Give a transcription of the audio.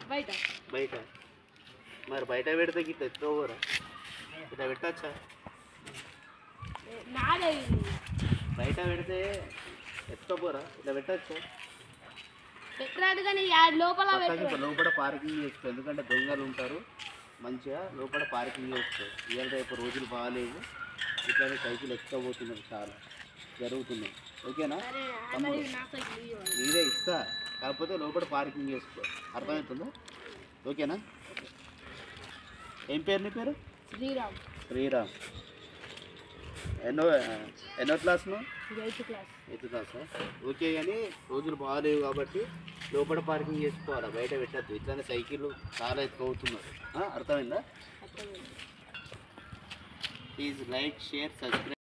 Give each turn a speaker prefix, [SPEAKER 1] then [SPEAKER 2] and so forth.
[SPEAKER 1] బయట
[SPEAKER 2] బయట మరి బయట పెడితే గిట్ల ఎత్తుకోరా ఇట్లా పెట్టచ్చా
[SPEAKER 1] ఏ, నాదే ఇది
[SPEAKER 2] బయట పెడితే ఎత్తుకోపోరా ఇట్లా పెట్టచ్చా
[SPEAKER 1] పెట్టరాదు కానీ ఆ లోపల
[SPEAKER 2] పక్కకి
[SPEAKER 1] పెట్టు
[SPEAKER 2] ఇప్పుడు లోపల పార్కింగ్ చేసుకో ఎందుకంటే దొంగలు ఉంటారు మంచిగా లోపల పార్కింగ్ చేసుకో ఇవాళ రేపు రోజులు బాగాలేవు ఇట్లానే సైకిల్ ఎత్తుకోబోతున్నారు చాలా జరుగుతున్నాయి ఓకేనా
[SPEAKER 1] సరే మరి నా సైకిల్ ఇవ్వండి.
[SPEAKER 2] మీరే ఇస్తా కాకపోతే లోపల పార్కింగ్ చేసుకో అర్థమవుతుందా ఓకేనా ఏం పేరు నీ పేరు
[SPEAKER 1] శ్రీరామ్
[SPEAKER 2] శ్రీరామ్ ఎన్నో ఎన్నో క్లాస్ నువ్వు
[SPEAKER 1] ఇది ఎయిత్ క్లాస్
[SPEAKER 2] ఎయిత్ క్లాసా ఓకే కానీ రోజులు బాగాలేవు కాబట్టి లోపల పార్కింగ్ చేసుకోవాలా బయట పెట్టద్దు ఇట్లానే సైకిల్ చాలా ఎత్తుకవుతున్నారు ఆ, అర్థమైందా
[SPEAKER 1] అర్థమైంది
[SPEAKER 2] ప్లీజ్ లైక్ షేర్ సబ్స్క్రైబ్